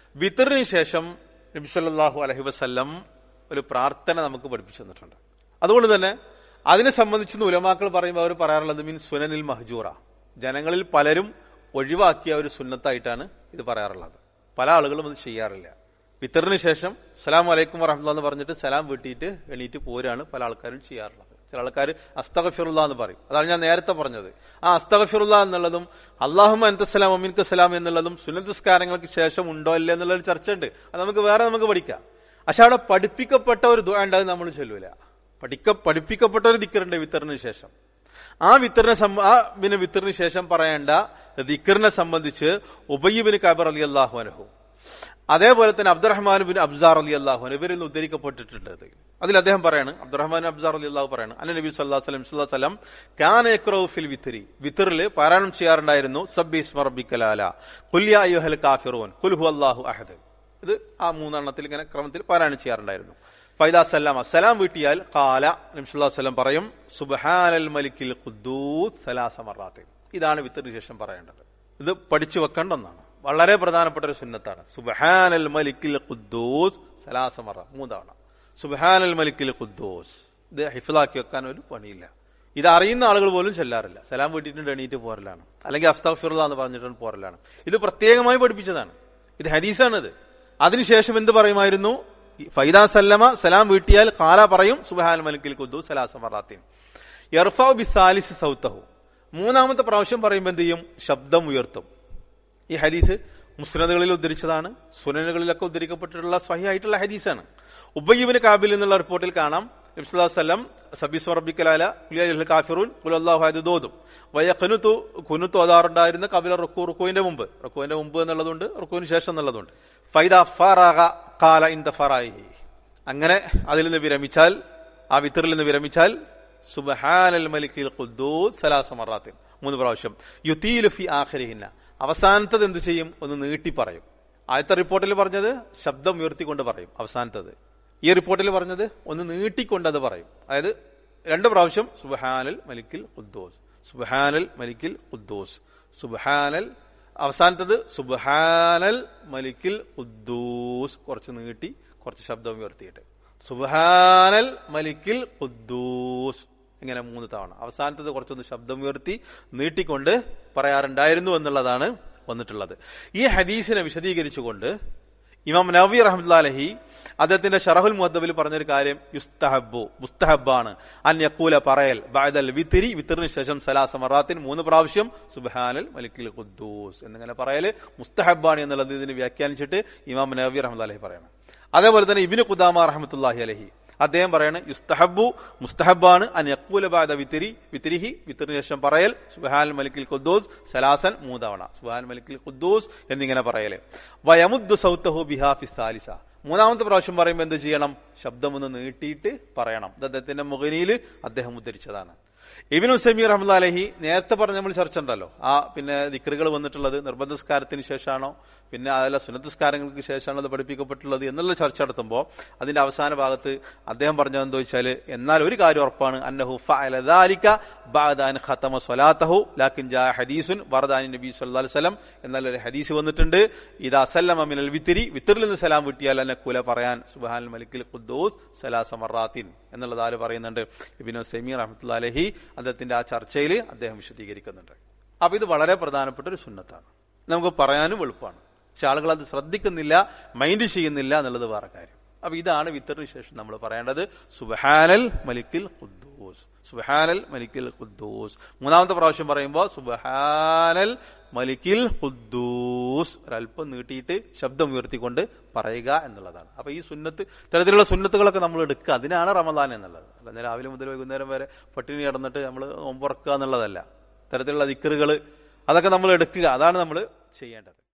വിത്തറിന് ശേഷം നബി സല്ലല്ലാഹു അലൈഹി വസല്ലം ഒരു പ്രാർത്ഥന നമുക്ക് പഠിപ്പിച്ചു തന്നിട്ടുണ്ട് അതുകൊണ്ട് തന്നെ അതിനെ സംബന്ധിച്ച് ഉലമാക്കൾ പറയുമ്പോൾ അവർ പറയാറുള്ളത് മീൻ സുനനിൽ മഹജൂറ ജനങ്ങളിൽ പലരും ഒഴിവാക്കിയ ഒരു സുന്നത്തായിട്ടാണ് ഇത് പറയാറുള്ളത് പല ആളുകളും അത് ചെയ്യാറില്ല വിത്തറിന് ശേഷം സലാം വലൈക്കും വറഹമുല്ല എന്ന് പറഞ്ഞിട്ട് സലാം വീട്ടിയിട്ട് എണീറ്റ് പോരാണ് പല ആൾക്കാരും ചെയ്യാറുള്ളത് ചില ആൾക്കാർ അസ്തഗഫിറുല്ല എന്ന് പറയും അതാണ് ഞാൻ നേരത്തെ പറഞ്ഞത് ആ അസ്തഗഫിറുല്ല എന്നുള്ളതും അള്ളാഹുമ അൻതസ്സലാം അമീൻക്ക് സലാം എന്നുള്ളതും സുന്നതസ്കാരങ്ങൾക്ക് ശേഷം ഉണ്ടോ ഇല്ല എന്നുള്ളൊരു ചർച്ച ഉണ്ട് അത് നമുക്ക് വേറെ നമുക്ക് പഠിക്കാം പക്ഷെ അവിടെ പഠിപ്പിക്കപ്പെട്ട ഒരു ദുആ ഉണ്ട് അത് നമ്മൾ ചൊല്ലൂല പഠിക്ക പഠിപ്പിക്കപ്പെട്ട ഒരു ദിക്കറുണ്ട് വിത്തറിന് ശേഷം ആ വിത്തറിനെ സംബ- ആ പിന്നെ വിത്തറിന് ശേഷം പറയേണ്ട ദിക്കറിനെ സംബന്ധിച്ച് ഉബയ്യബിന് കബർ അലി അള്ളാഹു അനുഹു അതേപോലെ തന്നെ അബ്ദുറഹ്മാൻ ബിൻ അബ്സാർ അലി അള്ളാഹു ഇവരിൽ നിന്ന് ഉദ്ധരിക്കപ്പെട്ടിട്ടുണ്ട് ഇത്. അതിൽ അദ്ദേഹം പറയാണ് അബ്ദുറഹ്മാൻ അബ്സാർ അലി അള്ളാഹു പറയാണ് അന്ന നബി സല്ലാ വസ്ലം സുല്ലാ വസ്ലം കാൻ ഫിൽ വിത്തരി വിത്തറിൽ പാരായണം ചെയ്യാറുണ്ടായിരുന്നു സബ്ബീസ് മറബിക്കലാല കുല്യ അയ്യുഹൽ കാഫിറൂൻ കുൽഹു അള്ളാഹു അഹദ് ഇത് ആ മൂന്നെണ്ണത്തിൽ ഇങ്ങനെ ക്രമത്തിൽ പാരായണം ചെയ്യാറുണ്ടായിരുന്നു ഫൈദാ സലാമ സലാം വീട്ടിയാൽ കാല നബിസ്വല്ലാ വസ്ലം പറയും സുബ്ഹാനൽ മലിക്കിൽ ഖുദ്ദൂസ് സലാസ മറാത്തിൽ ഇതാണ് വിത്തറിന് ശേഷം പറയേണ്ടത് ഇത് പഠിച്ചു വെക്കേണ്ട ഒന്നാണ് വളരെ പ്രധാനപ്പെട്ട ഒരു സുന്നത്താണ് സുബ്ഹാനൽ മലിക്കിൽ ഖുദ്ദൂസ് സലാസ മറ മൂന്നവണ സുബ്ഹാനൽ മലിക്കിൽ ഖുദ്ദൂസ് ഇത് ഹിഫിലാക്കി വെക്കാൻ ഒരു പണിയില്ല ഇത് അറിയുന്ന ആളുകൾ പോലും ചെല്ലാറില്ല സലാം വീട്ടിട്ടുണ്ട് എണീറ്റ് പോരലാണ് അല്ലെങ്കിൽ അസ്താഫിറുള്ള എന്ന് പറഞ്ഞിട്ട് പോരലാണ് ഇത് പ്രത്യേകമായി പഠിപ്പിച്ചതാണ് ഇത് ഹദീസാണിത് അതിനുശേഷം എന്ത് പറയുമായിരുന്നു ഫൈദാ സല്ലമ സലാം വീട്ടിയാൽ കാല പറയും സുബഹാൻ മലിക്കിൽ കുദ്ദു സലാസ മറാത്തിൻ യർഫാവ് ബിസാലിസ് സൗത്തഹു മൂന്നാമത്തെ പ്രാവശ്യം പറയുമ്പോൾ എന്ത് ചെയ്യും ശബ്ദം ഉയർത്തും ഈ ഹദീസ് മുസ്ലിദുകളിൽ ഉദ്ധരിച്ചതാണ് സുനനുകളിലൊക്കെ ഉദ്ധരിക്കപ്പെട്ടിട്ടുള്ള സ്വഹിയായിട്ടുള്ള ഹദീസാണ് ഉബയ്യബിന് കാബിൽ എന്നുള്ള റിപ്പോർട്ടിൽ കാണാം നബ്സുല്ലാസ്ലം സബീസ് റബിക്കലാല കുലിയ കാഫിറൂൻ കുലല്ലാഹു ദോതും വയ ഖനുത്തു കുനുത്തു അതാറുണ്ടായിരുന്ന കബില റുക്കു റുക്കുവിന്റെ മുമ്പ് റുക്കുവിന്റെ മുമ്പ് എന്നുള്ളതുണ്ട് റുക്കുവിന് ശേഷം എന്നുള്ളതുണ്ട് ഫൈദ ഫറഗ കാല ഇൻ ദ ഫറായി അങ്ങനെ അതിൽ നിന്ന് വിരമിച്ചാൽ ആ വിത്തറിൽ നിന്ന് വിരമിച്ചാൽ സുബഹാനൽ മലിക്കിൽ ഖുദ്ദൂസ് സലാസ മറാത്തിൻ മൂന്ന് പ്രാവശ്യം യുത്തീലു ഫി ആഖിരിഹിന്ന അവസാനത്തത് എന്ത് ചെയ്യും ഒന്ന് നീട്ടി പറയും ആദ്യത്തെ റിപ്പോർട്ടിൽ പറഞ്ഞത് ശബ്ദം ഉയർത്തിക്കൊണ്ട് പറയും അവസാനത്തത് ഈ റിപ്പോർട്ടിൽ പറഞ്ഞത് ഒന്ന് നീട്ടിക്കൊണ്ട് അത് പറയും അതായത് രണ്ട് പ്രാവശ്യം സുബഹാനൽ മലിക്കിൽ ഖുദ്ദൂസ് സുബഹാനൽ മലിക്കിൽ ഖുദ്ദൂസ് സുബഹാനൽ അവസാനത്തത് സുബഹാനൽ മലിക്കിൽ ഖുദ്ദൂസ് കുറച്ച് നീട്ടി കുറച്ച് ശബ്ദം ഉയർത്തിയിട്ട് സുബഹാനൽ മലിക്കിൽ ഖുദ്ദൂസ് ഇങ്ങനെ മൂന്ന് തവണ അവസാനത്തത് കുറച്ചൊന്ന് ശബ്ദം ഉയർത്തി നീട്ടിക്കൊണ്ട് പറയാറുണ്ടായിരുന്നു എന്നുള്ളതാണ് വന്നിട്ടുള്ളത് ഈ ഹദീസിനെ വിശദീകരിച്ചുകൊണ്ട് ഇമാം നവി റഹ്മത്തുല്ലാ അലഹി അദ്ദേഹത്തിന്റെ ഷറഹുൽ മുഹദ്ദബിൽ പറഞ്ഞൊരു കാര്യം യുസ്തഹബു മുസ്തഹബാണ് അൻ യക്കൂല പറയൽ ബഅദൽ വിത്തിരി വിത്തറിന് ശേഷം സലാസ മറാത്തിൻ മൂന്ന് പ്രാവശ്യം സുബ്ഹാനൽ മലിക്കിൽ ഖുദ്ദൂസ് എന്നിങ്ങനെ പറയല് മുസ്തഹബാണ് എന്നുള്ളത് ഇതിന് വ്യാഖ്യാനിച്ചിട്ട് ഇമാം നവി റഹ്മത്തുല്ലാ അലഹി പറയണം അതേപോലെ തന്നെ ഇബിന് ഖുദാമ റഹ്മത്തുല്ലാഹി അലഹി അദ്ദേഹം പറയാണ് യുസ്തഹബു മുസ്തഹബാണ് അൻ യക്കൂല ബാദ വിത്തിരി വിത്തിരിഹി വിത്തിറിന് ശേഷം പറയൽ സുബഹാൻ മലിക്കിൽ ഖുദ്ദൂസ് സലാസൻ മൂന്നവണ സുബഹാൻ മലിക്കിൽ ഖുദ്ദൂസ് എന്നിങ്ങനെ പറയല് വയമുദ്ദു സൗത്തഹു ബിഹാഫി സാലിസ മൂന്നാമത്തെ പ്രാവശ്യം പറയുമ്പോൾ എന്ത് ചെയ്യണം ശബ്ദം ഒന്ന് നീട്ടിയിട്ട് പറയണം ഇത് അദ്ദേഹത്തിന്റെ മുഖനിയിൽ അദ്ദേഹം ഉദ്ധരിച്ചതാണ് ഇബിൻ ഉസൈമി റഹ്മുല്ല അലഹി നേരത്തെ പറഞ്ഞ നമ്മൾ ചർച്ച ഉണ്ടല്ലോ ആ പിന്നെ ദിക്റുകൾ വന്നിട്ടുള്ളത് നിർബന്ധസ്കാരത്തിന് ശേഷമാണോ പിന്നെ അതല്ല സുനത്തസ്കാരങ്ങൾക്ക് ശേഷമാണോ അത് പഠിപ്പിക്കപ്പെട്ടുള്ളത് എന്നുള്ള ചർച്ച നടത്തുമ്പോൾ അതിന്റെ അവസാന ഭാഗത്ത് അദ്ദേഹം പറഞ്ഞത് എന്താ വെച്ചാൽ എന്നാൽ ഒരു കാര്യം ഉറപ്പാണ് അന്നഹു ഫഅലദാലിക ബഅദ അൻ ഖതമ സ്വലാത്തഹു ലാക്കിൻ ജാ ഹദീസുൻ വറദാനി നബി സല്ലല്ലാഹു അലൈഹി വസല്ലം എന്നാൽ ഒരു ഹദീസ് വന്നിട്ടുണ്ട് ഇദാ സല്ലമ മിനൽ വിത്തിരി വിത്തറിൽ നിന്ന് സലാം വിട്ടിയാൽ അന്നക്കുല പറയാൻ സുബ്ഹാനൽ മലിക്കിൽ ഖുദ്ദൂസ് സലാസ മറാത്തിൻ എന്നുള്ളത് ആര് പറയുന്നുണ്ട് ഇബ്നു സെമീർ റഹ്മത്തുള്ളാഹി അലൈഹി അദ്ദേഹത്തിന്റെ ആ ചർച്ചയിൽ അദ്ദേഹം വിശദീകരിക്കുന്നുണ്ട് അപ്പൊ ഇത് വളരെ പ്രധാനപ്പെട്ട ഒരു സുന്നത്താണ് നമുക്ക് പറയാനും എളുപ്പമാണ് പക്ഷെ ആളുകൾ അത് ശ്രദ്ധിക്കുന്നില്ല മൈൻഡ് ചെയ്യുന്നില്ല എന്നുള്ളത് വേറെ കാര്യം അപ്പൊ ഇതാണ് വിത്തറിന് ശേഷം നമ്മൾ പറയേണ്ടത് സുബഹാനൽ മലിക്കിൽ ഖുദ്ദൂസ് സുബഹാനൽ മലിക്കിൽ ഖുദ്ദൂസ് മൂന്നാമത്തെ പ്രാവശ്യം പറയുമ്പോൾ സുബഹാനൽ മലിക്കിൽ ഖുദ്ദൂസ് ഒരല്പം നീട്ടിയിട്ട് ശബ്ദം ഉയർത്തിക്കൊണ്ട് പറയുക എന്നുള്ളതാണ് അപ്പൊ ഈ സുന്നത്ത് തരത്തിലുള്ള സുന്നത്തുകളൊക്കെ നമ്മൾ എടുക്കുക അതിനാണ് റമദാൻ എന്നുള്ളത് അല്ല രാവിലെ മുതൽ വൈകുന്നേരം വരെ പട്ടിണി കിടന്നിട്ട് നമ്മൾ ഒമ്പുറക്കുക എന്നുള്ളതല്ല തരത്തിലുള്ള ദിക്കറുകൾ അതൊക്കെ നമ്മൾ എടുക്കുക അതാണ് നമ്മൾ ചെയ്യേണ്ടത്